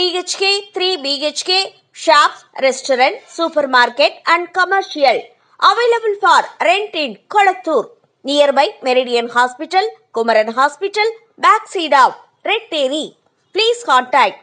BHK, 3 BHK, shops, restaurant, supermarket and commercial. Available for rent in Kolattur. Nearby Meridian Hospital, Kumaran Hospital, backside of Red Terry. Please contact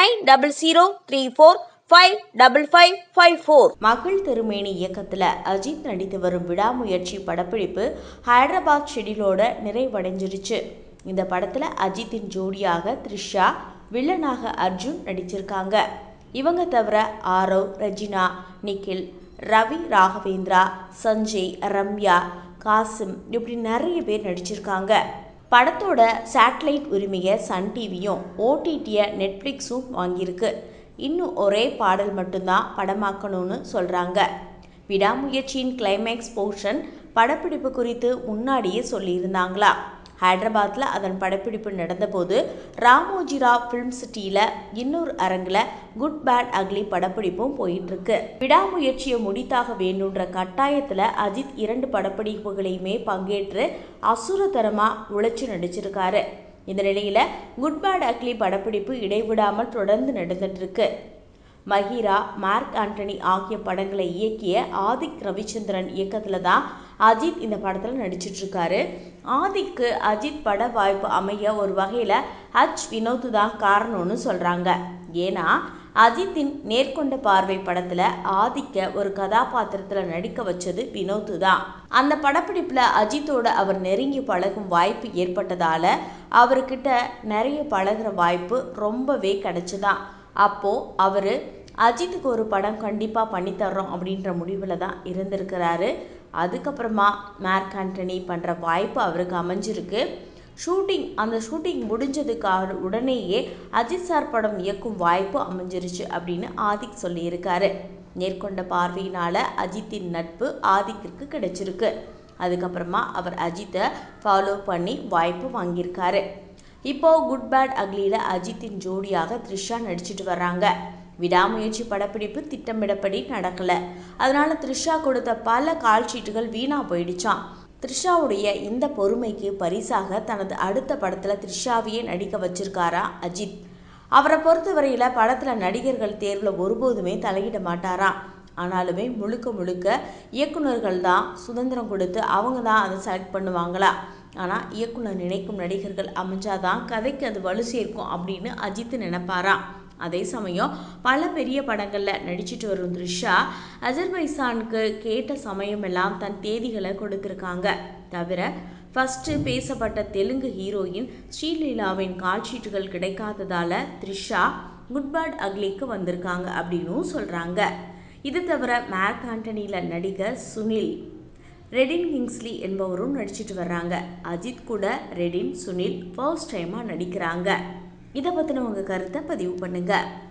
90034555554. மகள் திருமேனி இயக்கத்தில் அஜித் நடித்து வரும் விடாமுயற்சி படப்பிடிப்பு ஹைதராபாத் ஷெடியூலோட நிறைவடைஞ்சிருச்சு இந்த படத்தில் அஜித்தின் ஜோடியாக த்ரிஷா வில்லனாக அர்ஜுன் நடிச்சிருக்காங்க இவங்க தவிர ஆரவ் ரெஜினா நிக்கில் ரவி ராகவேந்திரா சஞ்சய் ரம்யா காசிம் இப்படி நிறைய பேர் நடிச்சிருக்காங்க படத்தோட சேட்டலைட் உரிமையை சன் டிவியும் ஓடிடியை நெட்ஃப்ளிக்ஸும் வாங்கியிருக்கு இன்னும் ஒரே பாடல் மட்டும்தான் படமாக்கணும்னு சொல்கிறாங்க விடாமுயற்சியின் கிளைமேக்ஸ் போர்ஷன் படப்பிடிப்பு குறித்து முன்னாடியே சொல்லியிருந்தாங்களா ஹைதராபாத்தில் அதன் படப்பிடிப்பு நடந்தபோது ராமோஜிராவ் ஃபிலிம் சிட்டியில் இன்னொரு அரங்கில் குட் பேட் அக்லி படப்பிடிப்பும் போயிட்டு இருக்கு விடாமுயற்சியை முடித்தாக வேண்டுன்ற கட்டாயத்தில் அஜித் இரண்டு படப்பிடிப்புகளையுமே பங்கேற்று அசுரதரமாக உழைச்சி நடிச்சிருக்காரு இந்த நிலையில் குட் பேட் அக்லி படப்பிடிப்பு இடைவிடாமல் தொடர்ந்து நடந்துட்டு இருக்கு மஹிரா மார்க் ஆண்டனி ஆகிய படங்களை இயக்கிய ஆதிக் ரவிச்சந்திரன் இயக்கத்தில் தான் அஜித் இந்த படத்தில் நடிச்சிட்டு இருக்காரு ஆதிக்கு அஜித் பட வாய்ப்பு அமைய ஒரு வகையில் ஹச் வினோத் தான் காரணம்னு சொல்கிறாங்க ஏன்னா அஜித்தின் நேர்கொண்ட பார்வை படத்தில் ஆதிக்க ஒரு கதாபாத்திரத்தில் நடிக்க வச்சது வினோத் தான் அந்த படப்பிடிப்பில் அஜித்தோட அவர் நெருங்கி பழகும் வாய்ப்பு ஏற்பட்டதால் அவர்கிட்ட நிறைய பழகுற வாய்ப்பு ரொம்பவே கிடைச்சுதான் அப்போது அவர் அஜித்துக்கு ஒரு படம் கண்டிப்பாக பண்ணித்தர்றோம் அப்படின்ற முடிவில் தான் இருந்திருக்கிறாரு அதுக்கப்புறமா மார்க் ஆண்டனி பண்ணுற வாய்ப்பு அவருக்கு அமைஞ்சிருக்கு ஷூட்டிங் அந்த ஷூட்டிங் முடிஞ்சதுக்காக உடனேயே அஜித் சார் படம் இயக்கும் வாய்ப்பு அமைஞ்சிருச்சு அப்படின்னு ஆதிக் சொல்லியிருக்காரு நேர்கொண்ட பார்வையினால் அஜித்தின் நட்பு ஆதிக்கிற்கு கிடைச்சிருக்கு அதுக்கப்புறமா அவர் அஜித்தை ஃபாலோ பண்ணி வாய்ப்பு வாங்கியிருக்காரு இப்போ குட் பேட் அக்லியில் அஜித்தின் ஜோடியாக த்ரிஷா நடிச்சிட்டு வர்றாங்க விடாமுயற்சி படப்பிடிப்பு திட்டமிடப்படி நடக்கல அதனால த்ரிஷா கொடுத்த பல கால்ஷீட்டுகள் வீணா போயிடுச்சான் த்ரிஷாவுடைய இந்த பொறுமைக்கு பரிசாக தனது அடுத்த படத்தில் த்ரிஷாவையே நடிக்க வச்சிருக்காரா அஜித் அவரை பொறுத்தவரையில் படத்தில் நடிகர்கள் தேர்வில் ஒருபோதுமே தலையிட மாட்டாராம் ஆனாலுமே முழுக்க முழுக்க இயக்குநர்கள் தான் சுதந்திரம் கொடுத்து அவங்க தான் அதை செலக்ட் பண்ணுவாங்களா ஆனால் இயக்குனர் நினைக்கும் நடிகர்கள் அமைஞ்சாதான் கதைக்கு அது வலு சேர்க்கும் அப்படின்னு அஜித் நினைப்பாராம் அதே சமயம் பல பெரிய படங்களில் நடிச்சிட்டு வரும் த்ரிஷா அஜர்பைசானுக்கு கேட்ட சமயமெல்லாம் தன் தேதிகளை கொடுத்துருக்காங்க தவிர ஃபஸ்ட்டு பேசப்பட்ட தெலுங்கு ஹீரோயின் ஸ்ரீலீலாவின் கால்ஷீட்டுகள் கிடைக்காததால த்ரிஷா குட் பேட் அக்லிக்கு வந்திருக்காங்க அப்படின்னும் சொல்கிறாங்க இது தவிர மேர்க் ஆண்டனியில் நடிகர் சுனில் ரெடின் கிங்ஸ்லி என்பவரும் நடிச்சிட்டு வர்றாங்க அஜித் கூட ரெடின் சுனில் ஃபர்ஸ்ட் டைமாக நடிக்கிறாங்க இதை பற்றின உங்கள் கருத்தை பதிவு பண்ணுங்கள்